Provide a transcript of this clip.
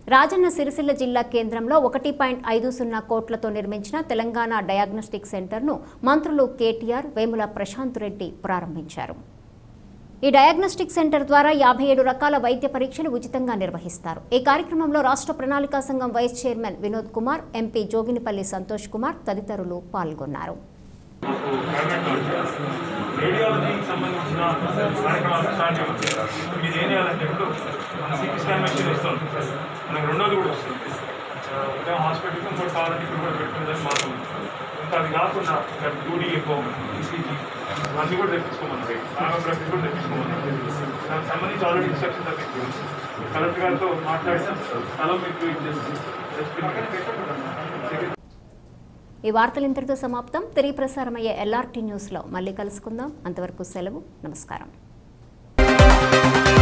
రాజన్న సిరిసిల్ల జిల్లా కేంద్రంలో ఒకటి పాయింట్ ఐదు సున్నా కోట్లతో నిర్మించిన తెలంగాణ డయాగ్నోస్టిక్ సెంటర్ను మంత్రులు కేటీఆర్ వేముల ప్రశాంత్ రెడ్డి ప్రారంభించారు ఈ డయాగ్నోస్టిక్ సెంటర్ ద్వారా యాభై ఏడు రకాల వైద్య పరీక్షలు ఉచితంగా నిర్వహిస్తారు ఈ కార్యక్రమంలో రాష్ట్ర ప్రణాళికా సంఘం vice chairman Vinod Kumar MP Joginipalli Santosh Kumar తదితరులు పాల్గొన్నారు రేడియాలజీకి సంబంధించిన కార్యక్రమాలు స్టార్ట్ చేయవచ్చు మీరు ఏం చేయాలంటే ఇప్పుడు మన సిటీ స్కాన్ మెషిన్ ఇస్తాం మనకు రెండోది కూడా వస్తుంది ఆ, ఉదయం హాస్పిటల్కి ఇంకోటి కావాలంటే ఇక్కడ కూడా పెట్టుకునేదని మాత్రం ఇంకా అది కాకుండా ఇంకా డ్యూటీ ఎక్కువ ఈసీజీ అన్నీ కూడా తెప్పించుకోమన్నారు ఆరోగ్యగ్రఫీ కూడా తెప్పించుకోమన్నారు దానికి సంబంధించి ఆల్రెడీ ఇన్స్ట్రక్షన్ తప్పించింది కలెక్టర్ గారితో మాట్లాడితే స్థలం మీకు ఇచ్చేసి ఈ వార్తలు ఇంతటితో సమాప్తం తిరిగి ప్రసారమయ్యే ఎల్ఆర్టీ న్యూస్లో మళ్ళీ కలుసుకుందాం అంతవరకు సెలవు నమస్కారం